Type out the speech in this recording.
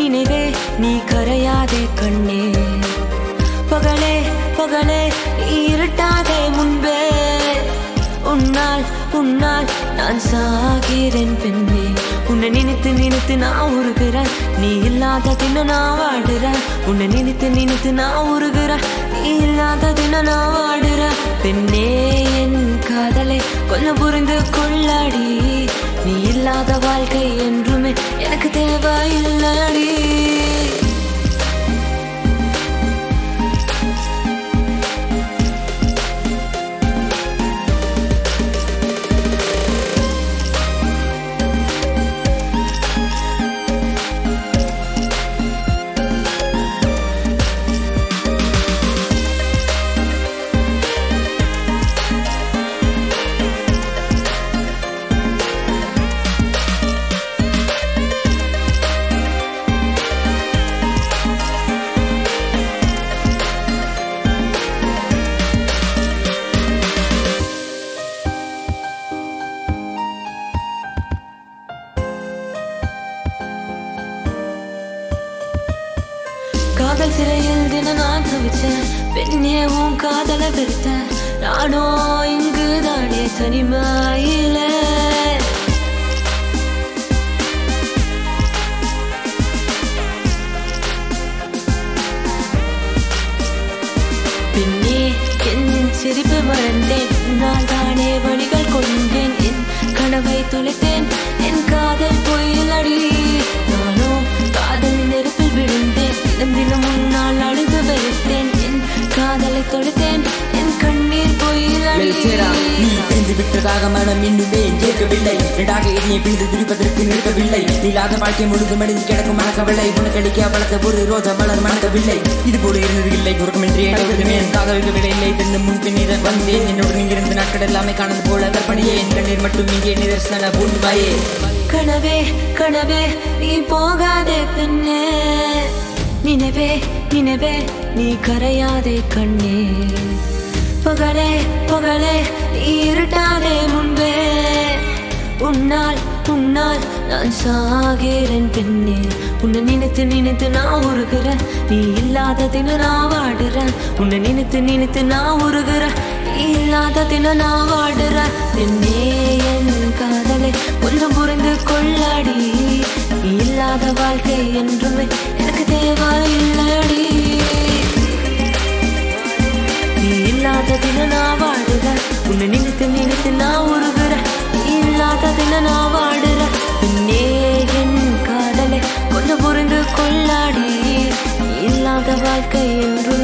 நினைவே நீ கரையாதே கண்ணே பகலே பகலே நீ இருட்டாதே முன்பே உன்னால் உன்னால் நான் சாகிறேன் பெண்ணே உன்னை நினைத்து நினைத்து நான் உருகிறேன் நீ இல்லாத தினம் நான் வாடுறேன் உன்னை நினைத்து நினைத்து நான் உருகிறேன் நீ இல்லாத தினம் நான் வாடுறேன் பெண்ணே என் காதலை கொஞ்சம் புரிந்து கொள்ளடி நீ இல்லாத வாழ்க்கை என்றுமே எனக்கு தேவையில்லடி காதல் சிறையில் தின நான் தவிச்சேன் பெண்ணே உன் காதல வெறுத்தேன் நானோ இங்கு தானே தனிமையில பின்னே என் சிரிப்பு மறந்தேன் நான் தானே வழிகள் கொண்டேன் என் கனவை தொலைத்தேன் என் காதல் பொய்யிலடி நானோ காதல் நெருப்பில் விழுந்தேன் தினம் தினம் முன்னால் அழுது வெறுத்தேன் என் காதலை தொலைத்தேன் என் கண்ணீர் வெல்சேரா, நீ பொய்யிலடி பிரிந்து விட்டதாக மனம் இன்னுமே ஏற்கவில்லை இரண்டாக இதயம் பிரிந்து துடிப்பதற்கு நிற்கவில்லை இல்லாத வாழ்க்கை முழுதும் அழிந்து கிடக்கும் மனக்கவில்லை உனக்கடிக்க வளர்த்த ஒரு ரோஜா மலர் மணக்கவில்லை இது போல இருந்தது இல்லை உறக்கமின்றி அடைவதுமே காதலுக்கு விட இல்லை தெரிந்து முன்பின் இதன் வந்தேன் என்னுடன் இங்கிருந்து நாட்கள் எல்லாமே காணது போல கற்பனையே என் கண்ணீர் மட்டும் இங்கே நிதர்சன பூண்பாயே கனவே கனவே நீ போகாதே பெண்ணே நினைவே நினைவே நீ கரையாதே கண்ணே பகலே பகலே நீ இருட்டாதே முன்பே உன்னால் உன்னால் நான் சாகிறேன் பெண்ணே உன்னை நினைத்து நினைத்து நான் உருகிறேன் நீ இல்லாத தினம் நான் வாடுறேன் உன்னை நினைத்து நினைத்து நான் உருகிறேன் நீ இல்லாத தினம் நான் வாடுறேன் பெண்ணே என் காதலை கொஞ்சம் புரிந்து கொள்ளடி நீ இல்லாத வாழ்க்கை என்றுமே எனக்கு தேவையில்லடி நீ இல்லாத தினம் நான் வாடுறேன் உன்னை நினைத்து நினைத்து நான் உருகுறேன் நீ இல்லாத தினம் நான் வாடுறேன் பின்னே என் காதலை கொஞ்சம் புரிந்து கொள்ளாடி நீ இல்லாத வாழ்க்கை என்று